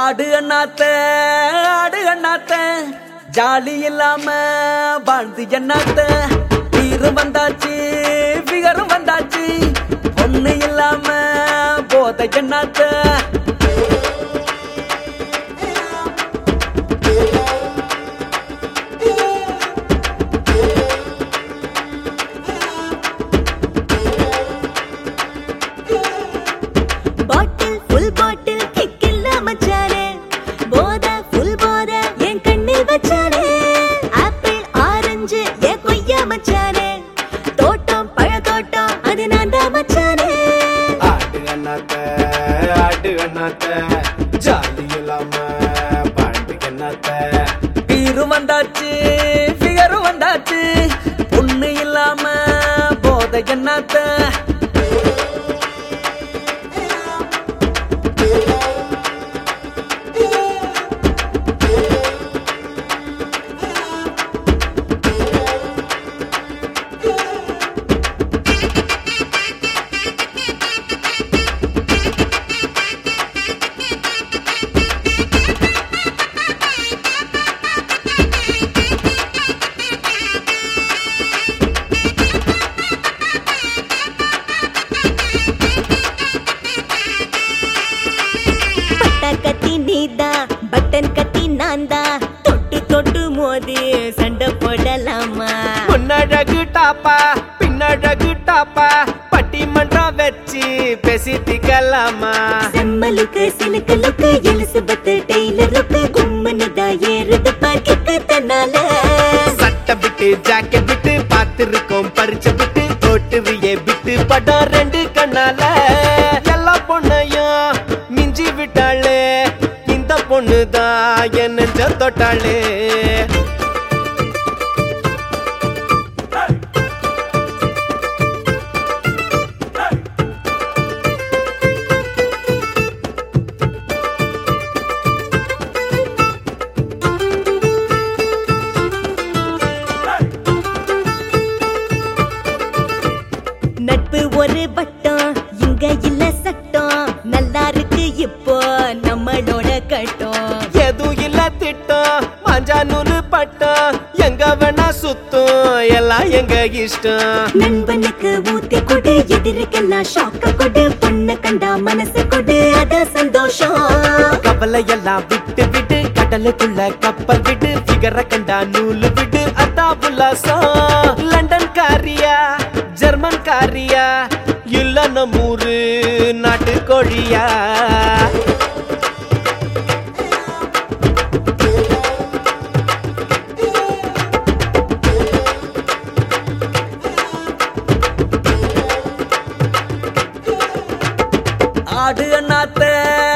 ஆடு அண்ணாத்த ஆடு அண்ணாத்த ஜாலி இல்லாம வாழ்ந்து எண்ணாத்த வீரும் வந்தாச்சு விகரும் வந்தாச்சு ஒண்ணு இல்லாம போத எண்ணாத்த பாட்டில் ஃபுல் பாட்டில் கிக் இல்ல மச்சானே போத ஃபுல் போத என் கண்ணில் வச்சானே ஆப்பிள் ஆரஞ்சு என் கொய்யா மச்சானே தோட்டம் பழத்தோட்டம் அது நான் தான் மச்சானே ஆடு அண்ணாத்த ஆடு அண்ணாத்த ஜாலி இல்லாம பாட்டு கண்ணாத்த வீரும் வந்தாச்சு விகரும் வந்தாச்சு ஒண்ணு இல்லாம போத எண்ணாத்த பட்டா கத்தி நீதா பட்டன் கத்தி நான் தான் தொட்டு தொட்டு மோதி சண்டை போடலாமா முன்னழகு டாப்பா பின்னழகு டாப்பா பட்டிமன்றம் வச்சு பேசித்திக்கலாமா செம்மலுக்கு சிலுக்கலுக்கு எலிசபெத் டெய்லருக்கு கும்மனு தான் ஏறுது பார்க்க தன்னால சட்டை விட்டு ஜாக்கெட் விட்டு பார்த்திருக்கோம் பறிச்ச விட்டு தோட்டுவியே விட்டு படம் ரெண்டு கண்ணால எல்லா பொண்ணையும் மிஞ்சி விட்டாளே இந்த பொண்ணு தான் என் நெஞ்ச தொட்டாளே நட்பு ஒரு வட்டம் இங்க இல்ல சட்டம் நல்லா இருக்கு இப்போ நம்மளோட கட்டம் எதுவும் இல்ல திட்டம் மஞ்சா நூலு பட்டம் எங்க வேணா சுத்தும் எல்லாம் எங்க இஷ்டம் நண்பனுக்கு ஊத்தி கொடு எதிர்க்கெல்லாம் ஷாக்க கொடு பொண்ணு கண்டா மனசு கொடு அத சந்தோஷம் கவலை எல்லாம் விட்டு விட்டு கடலுக்குள்ள கப்பல் விட்டு பிகர கண்டா நூலு விடு அதா உல்லாசம் லண்டன் காரியா ஜெர்மன் காரியா இல்ல நம்மூரு நாட்டு கோழியா ஆடு அண்ணாத்த